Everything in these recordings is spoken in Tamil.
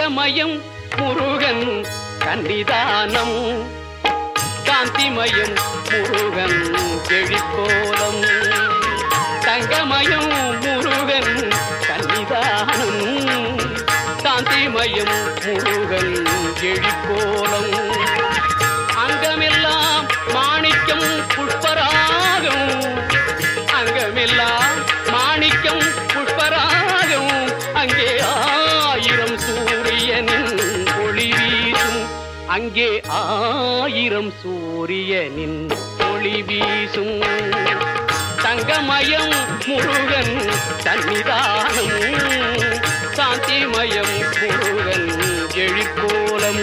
தங்கமயம் முருகன் கன்னிதானம் காந்திமயம் முருகன் எழிற்கோலம் தங்கமயம் முருகன் கன்னிதானம் காந்திமயம் முருகன் எழிற்கோலம் அங்கமெல்லாம் மாணிக்கம் புஷ்பராகம் அங்கமெல்லாம் மாணிக்கம் புஷ்பராகம் அங்கே ஆயிரம் சூரியனின் ஒளி வீசும் அங்கே ஆயிரம் சூரியனின் ஒளி வீசும் தங்கமயம் முருகன் சன்னிதானம் சாந்திமயம் முருகன் எழிற்கோலம்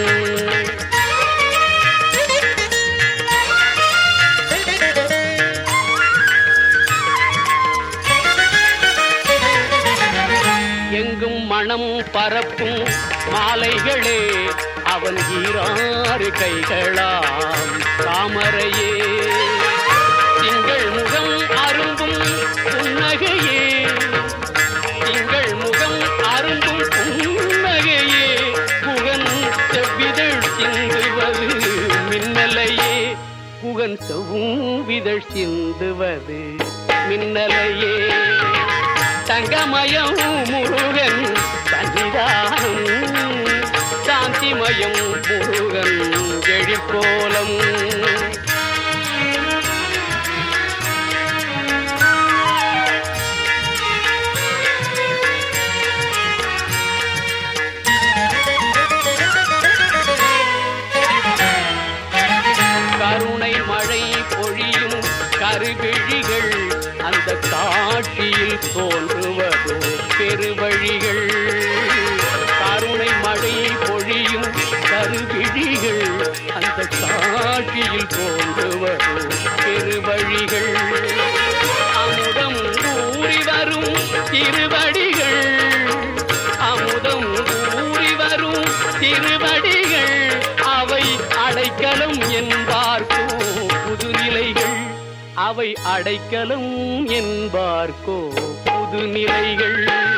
எங்கும் மனம் பரப்பும் மாலைகளே அவன் ஈராறு கைகளாம் தாமரையே திங்கள் முகம் அரும்பும் புன்னகையே திங்கள் முகம் அரும்பும் புன்னகையே புகன் செவ்விதழ் சிந்துவது மின்னலையே புகன் செவ்விதழ் சிந்துவது மின்னலையே தங்கமயம் முருகன் சன்னிதானம் சாந்திமயம் முருகன் எழிற்கோலம் கருணை மழை பொழியும் கருவிழிகள் அந்த காட்சியில் தோன்றுவதோ பெருவழிகள் கருணை மழை பொழியும் கருவிழிகள் அந்த காட்சியில் தோன்றுவதோ பெருவழிகள் அமுதம் ஊறி வரும் திருவடிகள் அமுதம் ஊறி வரும் திருவடிகள் அவை அடைக்கலம் என்பார்க்கோ புதுநிலைகள் அவை அடைக்கலம் என்பார்க்கோ புதுநிலைகள்